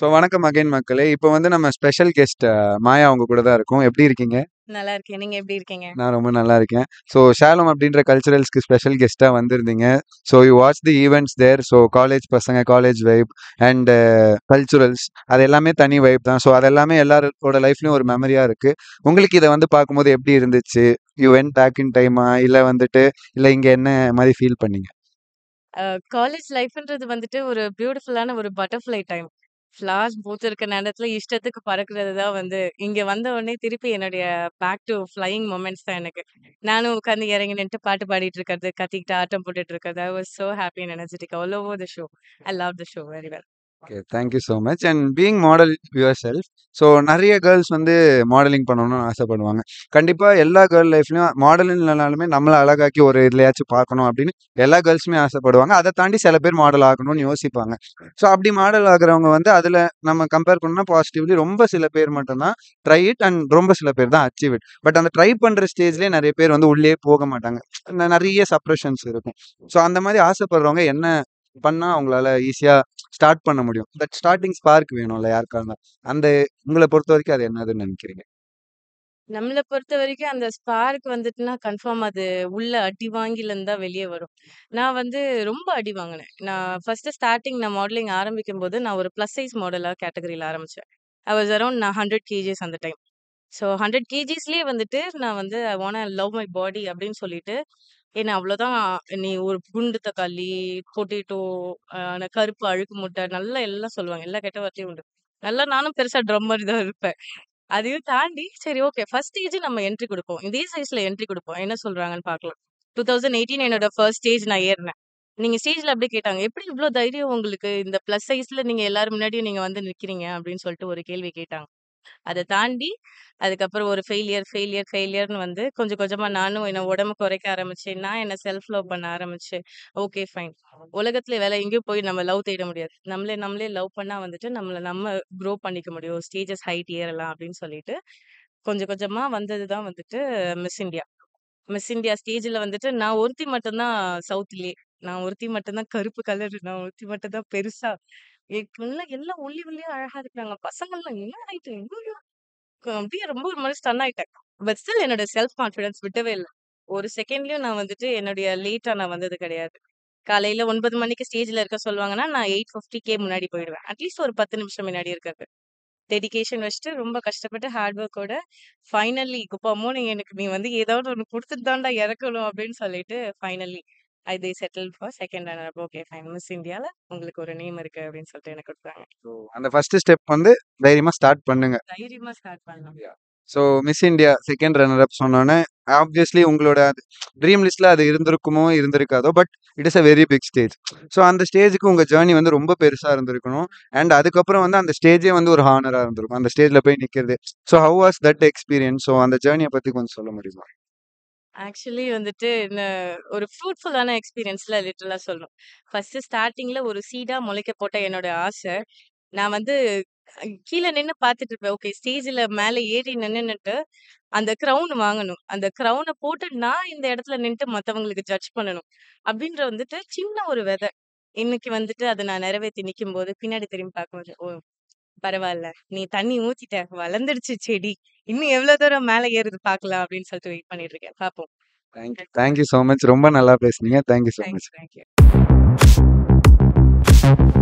So வணக்கம் again மக்களே. இப்போ வந்து நம்ம ஸ்பெஷல் கெஸ்ட் மாயா அவங்க கூட தான் இருக்கோம். எப்படி இருக்கீங்க? நல்லா இருக்கேன். நீங்க எப்படி இருக்கீங்க? நான் ரொம்ப நல்லா இருக்கேன். ஸோ ஷாሎም அப்படின்ற கல்ச்சுரல்ஸ்க்கு ஸ்பெஷல் கெஸ்ட்டா வந்திருந்தீங்க. So you watch the events there. So college பசங்க, காலேஜ் வைப் அண்ட் கல்ச்சுரல்ஸ் அது எல்லாமே தனி வைப் தான். ஸோ அது எல்லாமே எல்லாரோட லைஃப்லயும் ஒரு மெமரியா இருக்கு. உங்களுக்கு இத வந்து பார்க்கும்போது எப்படி இருந்துச்சு? யூ வென்ட் பேக் இன் டைமா? இல்ல வந்துட்டு இல்ல இங்க என்ன மாரி ஃபீல் பண்ணீங்க? அ காலேஜ் லைஃப்ன்றது வந்துட்டு ஒரு பியூட்டிஃபுல்லான ஒரு பட்டர்ஃப்ளை டைம். ஃப்ளார்ஸ் பூத்திருக்க நேரத்துல இஷ்டத்துக்கு பறக்கிறது தான் வந்து இங்க வந்த உடனே திருப்பி என்னுடைய பேக் டூ ஃப்ளையிங் மொமெண்ட்ஸ் தான் எனக்கு. நானும் உட்காந்து இறங்கி நின்னுட்டு பாட்டு பாடிட்டு இருக்கிறது, கத்திக்கிட்டு ஆட்டம் போட்டுட்டு இருக்கிறது. I was so happy and energetic all over the show. I love the show very well. Okay. Thank you so much. And being model yourself. So நெறைய கேர்ள்ஸ் வந்து மாடலிங் பண்ணணும்னு ஆசைப்படுவாங்க. கண்டிப்பா எல்லா கேர்ள் லைஃப்லயும் மாடலிங் இல்லனாலுமே நம்மள அழகாக்கி ஒரு இதுலயாச்சும் பார்க்கணும் அப்படின்னு எல்லா கேர்ள்ஸுமே ஆசைப்படுவாங்க. அத தாண்டி சில பேர் மாடல் ஆகணும்னு யோசிப்பாங்க. ஸோ அப்படி மாடல் ஆகுறவங்க வந்து அதுல நம்ம கம்பேர் பண்ணா பாசிட்டிவ்லி ரொம்ப சில பேர் மட்டும் தான் ட்ரை இட் அண்ட் ரொம்ப சில பேர் தான் அச்சீவ் இட். பட் அந்த ட்ரை பண்ற ஸ்டேஜ்லயே நெறைய பேர் வந்து உள்ளயே போக மாட்டாங்க. ந நெறைய சப்ரஷன்ஸ் இருக்கும். ஸோ அந்த மாரி ஆசைப்படுறவங்க என்ன பண்ணா அவங்களால ஈஸியா ஸ்டார்ட் பண்ண முடியும்? தட் ஸ்டார்ட்டிங் ஸ்பார்க் வேணும்ல யாருக்கா இருந்தாலும். அந்த உங்கள பொறுத்தவரைக்கும் அது என்னதுன்னு நினைக்கிறீங்க? நம்மள பொறுத்தவரைக்கும் அந்த ஸ்பார்க் வந்துட்டுனா கன்ஃபார்ம் அது உள்ள அடி வாங்கிலருந்து தான் வெளிய வரும். நான் வந்து ரொம்ப அடி வாங்கினேன். நான் ஃபர்ஸ்ட்டு ஸ்டார்ட்டிங் நான் மாடலிங் ஆரம்பிக்கும்போது நான் ஒரு பிளஸ் சைஸ் மாடலா கேட்டகரில ஆரம்பிச்சேன். ஐ வாஸ் அரவுண்ட் நான் 100 கேஜிஸ் அந்த டைம். ஸோ 100 கேஜிஸ்லயே வந்துட்டு நான் வந்து I want to love my body அப்படின்னு சொல்லிட்டு, என்ன அவ்வளோதான் நீ ஒரு குண்டு தக்காளி, பொட்டேட்டோ, அ கருப்பு அழுக்கு முட்டை நல்லா எல்லாம் சொல்லுவாங்க. எல்லா கெட்ட வார்த்தையும் உண்டு. நல்லா நானும் பெருசா ட்ரம் மாரி தான் இருப்பேன். அதையும் தாண்டி சரி ஓகே ஃபர்ஸ்ட் ஸ்டேஜ் நம்ம என்ட்ரி குடுப்போம். இதே சைஸ்ல என்ட்ரி குடுப்போம். என்ன சொல்றாங்கன்னு பார்க்கலாம். 2018 என்னோட ஃபர்ஸ்ட் ஸ்டேஜ் நான் ஏறுனேன். நீங்க ஸ்டேஜ்ல அப்படியே கேட்டாங்க. "எப்படி இவ்ளோ தைரியம் உங்களுக்கு? இந்த பிளஸ் சைஸ்ல நீங்க எல்லாரும் முன்னாடியும் நீங்க வந்து நிக்கிறீங்க?" அப்படின்னு சொல்லிட்டு ஒரு கேள்வி கேட்டாங்க. அத தாண்டி அதுக்கப்புறம் ஒரு ஃபெயிலியர், ஃபெயிலியர், ஃபெயிலியர்ன்னு வந்து கொஞ்சம் கொஞ்சமா நானும் என்ன உடம்ப குறைக்க ஆரம்பிச்சேன். நான் என்ன செல்ஃப் லவ் பண்ண ஆரம்பிச்சேன். Okay fine. உலகத்துல வேற எங்கேயும் போய் நம்ம லவ் தேட முடியாது. நம்மளே நம்மளே லவ் பண்ணா வந்துட்டு நம்மள நம்ம க்ரோ பண்ணிக்க முடியும். ஸ்டேஜஸ் ஹைட் ஏறலாம் அப்படின்னு சொல்லிட்டு, கொஞ்சம் கொஞ்சமா வந்தது தான் வந்துட்டு மிஸ் இண்டியா. மிஸ் இண்டியா ஸ்டேஜ்ல வந்துட்டு நான் ஒருத்தி மட்டும் தான் சவுத்லயே. நான் ஒருத்தி மட்டும் தான் கருப்பு கலரு. நான் ஒருத்தி மட்டும் தான் பெருசா. எல்லாம் எல்லாம் ஒல்லி ஒல்லியா அழகா இருக்கிறாங்க. பசங்கள்லாம் என்ன ஹைட் ஐய்யயோ! அப்படியே ரொம்ப ஒரு மாரி ஸ்டன் ஆயிட்டேன். பட் ஸ்டில் என்னோட செல்ஃப் கான்ஃபிடன்ஸ் விட்டவே இல்ல. ஒரு செகண்ட்லயும் நான் வந்துட்டு என்னுடைய லேட்டா நான் வந்தது கிடையாது. காலையில 9 மணிக்கு ஸ்டேஜ்ல இருக்க சொல்லுவாங்கன்னா, நான் 8:50க்கே முன்னாடி போயிடுவேன். அட்லீஸ்ட் ஒரு 10 நிமிஷம் முன்னாடி இருக்கிறது. டெடிகேஷன் வச்சுட்டு ரொம்ப கஷ்டப்பட்டு ஹார்ட் ஒர்க்கோட ஃபைனலி குப்பா நீ எனக்கு நீ வந்து ஏதாவது ஒண்ணு குடுத்துட்டு தான்டா இறக்கணும் அப்படின்னு சொல்லிட்டு finally I they settle for second runner up. Okay fine. Miss இண்டியால உங்களுக்கு ஒரு நேம் இருக்கு அப்படின்னு சொல்லிட்டு எனக்கு குடுத்தாங்க. ஸோ அந்த ஃபர்ஸ்ட் ஸ்டெப் வந்து தைரியமா ஸ்டார்ட் பண்ணுங்க. தைரியமா ஸ்டார்ட் பண்ணலாம். So miss India second runner up சொன்னோனே, ஆப்வியஸ்லி உங்களோட ட்ரீம் லிஸ்ட்ல அது இருந்திருக்குமோ, இருந்திருக்காதோ but it is a very big stage. So அந்த ஸ்டேஜ்க்கு உங்க ஜர்னி வந்து ரொம்ப பெருசா இருந்திருக்கணும். அண்ட் அதுக்கப்புறம் வந்து அந்த ஸ்டேஜே வந்து ஒரு ஹானரா இருந்திருக்கும். அந்த ஸ்டேஜ்ல போய் நிக்கிறது. So how was that experience? So அந்த ஜர்னிய பத்தி கொஞ்சம் சொல்ல முடியுமா? ஆக்சுவலி வந்துட்டு என்ன ஒரு ஃப்ரூட்ஃபுல்லான எக்ஸ்பீரியன்ஸ்ல லிட்டரலா சொல்லணும். ஃபர்ஸ்ட் ஸ்டார்ட்டிங்ல ஒரு சீடா முளைக்க போட்ட என்னோட ஆசை. நான் வந்து அ கீழ நின்னு பார்த்துட்டு இருப்பேன். ஓகே ஸ்டேஜ்ல மேல ஏறி நின்னுட்டு, அந்த கிரவுன் வாங்கணும். அந்த கிரவுன போட்டு நான் இந்த இடத்துல நின்னுட்டு மத்தவங்களுக்கு ஜட்ஜ் பண்ணணும். அப்படின்ற வந்துட்டு சின்ன ஒரு விதை. இன்னைக்கு வந்துட்டு அத நான் நிறைவேத்தி நிக்கும்போது, பின்னாடி திரும்பி பார்க்கும்போது, ஓ! பரவால்ல. நீ தண்ணி ஊத்திட்ட. வளர்ந்துடுச்சு செடி. இன்னும் எவ்வளோ தூரம் மேல ஏறுது பார்க்கலாம் அப்படின்னு சொல்லிட்டு வெயிட் பண்ணிட்டு இருக்கேன். பார்ப்போம். Thank you. Thank you so much. ரொம்ப நல்லா பேசுனீங்க. Thank you so thank much. You, thank you.